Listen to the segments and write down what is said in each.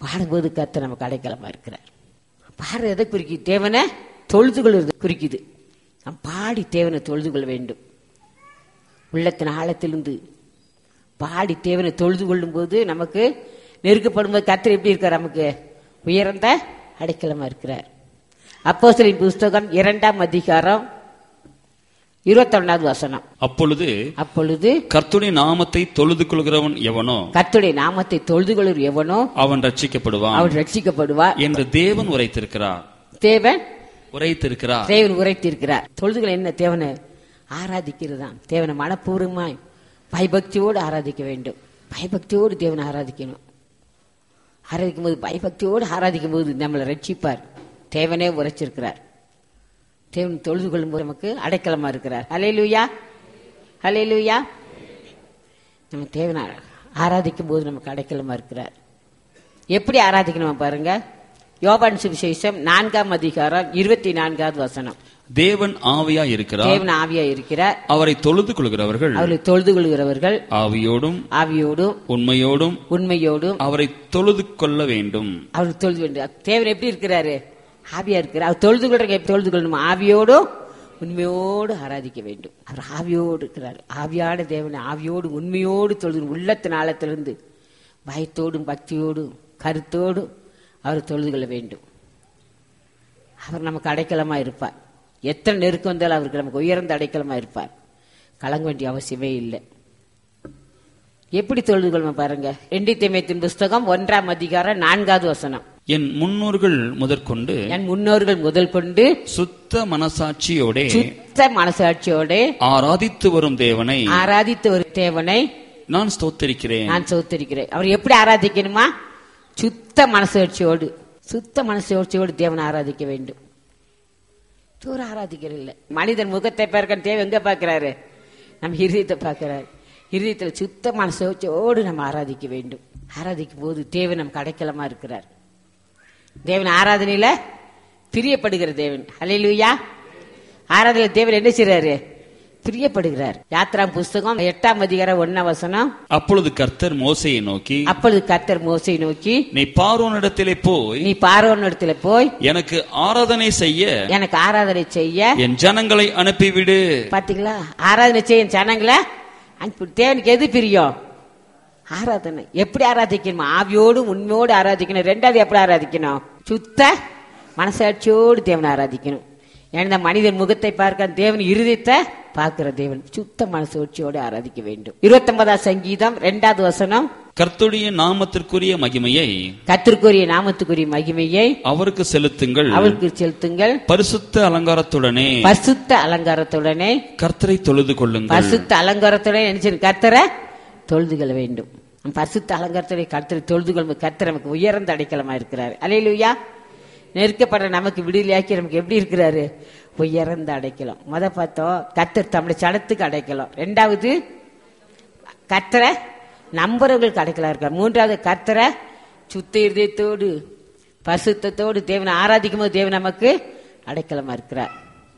பாடும்போது கத்த நமக்கு அடைக்கலமா இருக்கிறார் பாடுறது எதை குறிக்குது தேவனை தொழுது கொள்வது குறிக்குது நாம் பாடி தேவனை தொழுது கொள்ள வேண்டும் உள்ளத்தின் ஆழத்திலிருந்து பாடி தேவனை தொழுது கொள்ளும் போது நமக்கு நெருக்கப்படும் போது கத்தர் எப்படி இருக்கார் நமக்கு உயர்ந்த அடைக்கலமா இருக்கிறார் அப்போஸ்தலரின் புஸ்தகம் இரண்டாம் அதிகாரம் இருபத்தொன்னாவது வசனம் அப்பொழுது அப்பொழுது கர்த்தருடைய நாமத்தை தொழுது கொள்கிறவன் எவனோ கர்த்தருடைய நாமத்தை தொழுது கொள்ளும் எவனோ அவன் ரட்சிக்கப்படுவான் அவன் ரட்சிக்கப்படுவார் என்று தேவன் உரைத்திருக்கிறார் தேவன் உரைத்திருக்கிறார் தேவன் உரைத்திருக்கிறார் தொழுதுகள் என்ன தேவனை ஆராதிக்கிறதாம் தேவனை மனப்பூர்வமாய் பயபக்தியோடு ஆராதிக்க வேண்டும் பயபக்தியோடு தேவனை ஆராதிக்கணும் ஆராதிக்கும் போது பயபக்தியோடு ஆராதிக்கும் போது நம்மளை ரட்சிப்பார் தேவனே உரைச்சிருக்கிறார் தேவன் தொழுது கொள்ளும்போது நமக்கு அடைக்கலமா இருக்கிறார் ஹலே லூயா ஹலே லூயா நம்ம தேவனை ஆராதிக்கும் போது நமக்கு அடைக்கலமா இருக்கிறார் எப்படி ஆராதிக்கணும் பாருங்க யோபான் சுவிசேஷம் நான்காம் அதிகாரம் இருபத்தி நான்காவது வசனம் தேவன் ஆவியா இருக்கிறார் தேவன் ஆவியா இருக்கிறார் அவரை தொழுது கொள்கிறவர்கள் அவர்களை தொழுது கொள்கிறவர்கள் ஆவியோடும் ஆவியோடும் உண்மையோடும் உண்மையோடும் அவரை தொழுது கொள்ள வேண்டும் அவர் தொழுது வேண்டும் தேவன் எப்படி இருக்கிறாரு ஆவியா இருக்கிறார் அவர் தொழுது கொள்றங்க எப்படி தொழுது கொள்ளணும் ஆவியோடும் உண்மையோடு ஆராதிக்க வேண்டும் அவர் ஆவியோடு இருக்கிறார் ஆவியான தேவனை ஆவியோடு உண்மையோடு தொழுது உள்ளத்தின் ஆழத்திலிருந்து பயத்தோடும் பக்தியோடும் கருத்தோடும் அவர் தொழுது கொள்ள வேண்டும் அவர் நமக்கு அடைக்கலமா இருப்பார் எத்தனை நெருக்கம் வந்தாலும் அவருக்கு நமக்கு உயர்ந்த அடைக்கலமா இருப்பார் கலங்க வேண்டிய அவசியமே இல்லை எப்படி தொழுது கொள்ளும் பாருங்க ரெண்டி தேமத்தின் புஸ்தகம் ஒன்றாம் அதிகாரம் நான்காவது வசனம் என் முன்னோர்கள் முதற்கொண்டு என் முன்னோர்கள் முதல் கொண்டு சுத்த மனசாட்சியோடே சுத்த மனசாட்சியோடு ஆராதித்து வரும் தேவனை ஆராதித்து ஒரு தேவனை நான் ஸ்தோத்தரிக்கிறேன் நான் சோத்தரிக்கிறேன் அவர் எப்படி ஆராதிக்கணுமா சுத்த மனசாட்சியோடு சுத்த மனசாட்சியோடு தேவனை ஆராதிக்க வேண்டும் தூர ஆராதிக்கிறது இல்லை மனிதன் முகத்தை பார்க்க தேவை எங்க பார்க்கிறாரு நம்ம இருதயத்தை பார்க்கிறாரு இருதயத்தில் சுத்த மனசாட்சியோடு நம்ம ஆராதிக்க வேண்டும் ஆராதிக்கும் போது தேவன் நமக்கு அடைக்கலமா இருக்கிறார் தேவன் ஆராதனையில பிரியப்படுகிற தேவன் ஹalleluya ஆராதனை தேவன் என்ன செய்றாரு பிரியப்படுகிறார் யாத்ரா புஸ்தகம் எட்டாம் அதிகாரம் ஒன்னாம் வசனம் அப்பொழுது கர்த்தர் மோசையை நோக்கி அப்பொழுது கர்த்தர் மோசை நோக்கி நீ பார்வோனிடத்திலே போய் நீ பார்வோன் இடத்துல போய் எனக்கு ஆராதனை செய்ய எனக்கு ஆராதனை செய்ய என் ஜனங்களை அனுப்பிவிடு பாத்தீங்களா ஆராதனை செய்ய ஜனங்களை அனுப்பி தேவனுக்கு எது பிரியம் ஆராதனை எப்படி ஆராதிக்கணும் ஆவியோடும் உண்மையோடு ஆராதிக்கணும் ரெண்டாவது எப்படி ஆராதிக்கணும் சுத்த மனசாட்சியோடு தேவனை ஆராதிக்கணும் ஏன்னா மனிதன் முகத்தை பார்க்க தேவன் இருதயத்தை பார்க்கிற தேவன் சுத்த மனசாட்சியோடு ஆராதிக்க வேண்டும் இருபத்தொன்பதாம் சங்கீதம் ரெண்டாவது வசனம் கர்த்தருடைய நாமத்திற்குரிய மகிமையை கத்திற்குரிய நாமத்துக்குரிய மகிமையை அவருக்கு செலுத்துங்கள் அவருக்கு செலுத்துங்கள் பரிசுத்த அலங்காரத்துடனே பரிசுத்த அலங்காரத்துடனே கர்த்தரை தொழுது கொள்ளுங்கள் பரிசுத்த அலங்காரத்துடன் நினைச்சு கர்த்தரை தொழுது கொள்ள வேண்டும் பரிசுத்த அலங்காரத்துடைய கர்த்தரை தொழுது கொள்ளும் கர்த்தர் நமக்கு உயர்ந்த அடைக்கலமா இருக்கிறார் அலையிலுயா நெருக்கப்படுற நமக்கு விடுதலையாக்கி நமக்கு எப்படி இருக்கிறாரு உயர்ந்த அடைக்கலம் முத பார்த்தோம் கர்த்தர் தம்முடைய சடத்துக்கு அடைக்கலம் ரெண்டாவது கர்த்தரை நம்புறவங்களுக்கு அடைக்கலம் இருக்கார் மூன்றாவது கர்த்தரை சுத்த இருதயத்தோடு பரிசுத்தத்தோடு தேவனை ஆராதிக்கும் போது தேவன் நமக்கு அடைக்கலமா இருக்கிறார்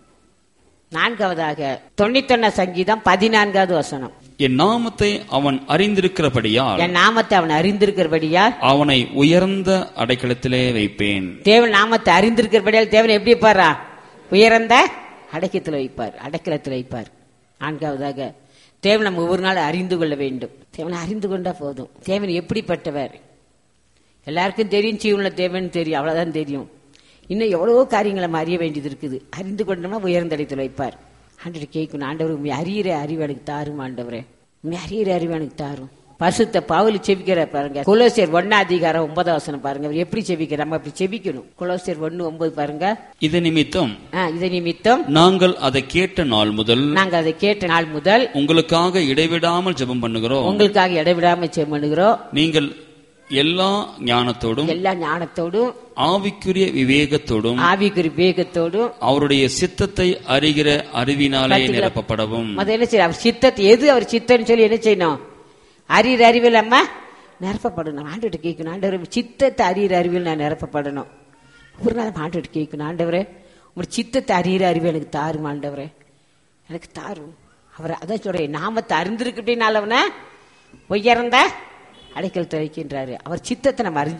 நான்காவதாக தொண்ணூத்தொன்ன சங்கீதம் பதினான்காவது வசனம் என் நாமத்தை அவன் அறிந்திருக்கிறபடியால் என் நாமத்தை அவன் அறிந்திருக்கிறபடியா அவனை உயர்ந்த அடைக்கலத்திலே வைப்பேன் தேவன் நாமத்தை அறிந்திருக்கிறபடியால் தேவன் எப்படி வைப்பாரா உயர்ந்த அடைக்கத்தில் வைப்பார் அடைக்கலத்தில் வைப்பார் நான்காவதாக தேவன் நம்ம ஒவ்வொரு நாள் அறிந்து கொள்ள வேண்டும் தேவனை அறிந்து கொண்டா போதும் தேவன் எப்படிப்பட்டவர் எல்லாருக்கும் தெரியும் ஜீவனில் தேவன் தெரியும் அவ்வளவுதான் தெரியும் இன்னும் எவ்வளவோ காரியங்களை நம்ம அறிய வேண்டியது இருக்குது அறிந்து கொண்டோம்னா உயர்ந்த இடத்தில் வைப்பார் ஆண்டவர் கேட்கணும் ஆண்டவர் உண்மை அறியிற அறிவு எனக்கு தாரும் ஆண்டவரே உண்மை அறியிற அறிவு எனக்கு தாரும் பசுத்த பவுல் செபிக்கிற பாருங்க குலோசியர் ஒன்னா அதிகாரம் ஒன்பதாம் வசனம் பாருங்க அவர் எப்படி செபிக்கிற நம்ம அப்படி செபிக்கணும் குலோசியர் ஒன்னு ஒன்பது பாருங்க இது நிமித்தம் ஆ, இதை நிமித்தம் நாங்கள் அதை கேட்ட நாள் முதல் நாங்கள் அதை கேட்ட நாள் முதல் உங்களுக்காக இடைவிடாமல் ஜெபம் பண்ணுகிறோம் உங்களுக்காக இடைவிடாம செம்மணுகிறோம் நீங்கள் எல்லா ஞானத்தோடும் எல்லா ஞானத்தோடும் ஆவிக்குரிய விவேகத்தோடும் ஆவிக்குறி வேகத்தோடும் அவருடைய சித்தத்தை அறிகிற அறிவினாலே பாத்தீங்களா? நிரப்பப்படவும் முதல்ல என்ன செய்யணும் அவர் சித்தத்தை எது அவர் சித்தம்னு சொல்லி என்ன செய்யணும் அறிகிற அறிவில் நம்ம நிரப்பப்படணும் ஆண்டவர்கிட்ட கேட்கணும் ஆண்டவர் சித்தத்தை அறிகிற அறிவில் நான் நிரப்பப்படணும் ஒரு நாள் ஆண்டவர்கிட்ட கேட்கணும் ஆண்டவரே உங்க சித்தத்தை அறிகிற அறிவு எனக்கு தாரும் ஆண்டவரே எனக்கு தாரும் அவர் அதான் சொல்றேன் நாமத்தை அறிந்திருக்கிட்டனால அவனை உயர்ந்த அடைக்கல் வைக்கின்றாரு அவர் சித்தத்தை நம்ம அறிஞ்சு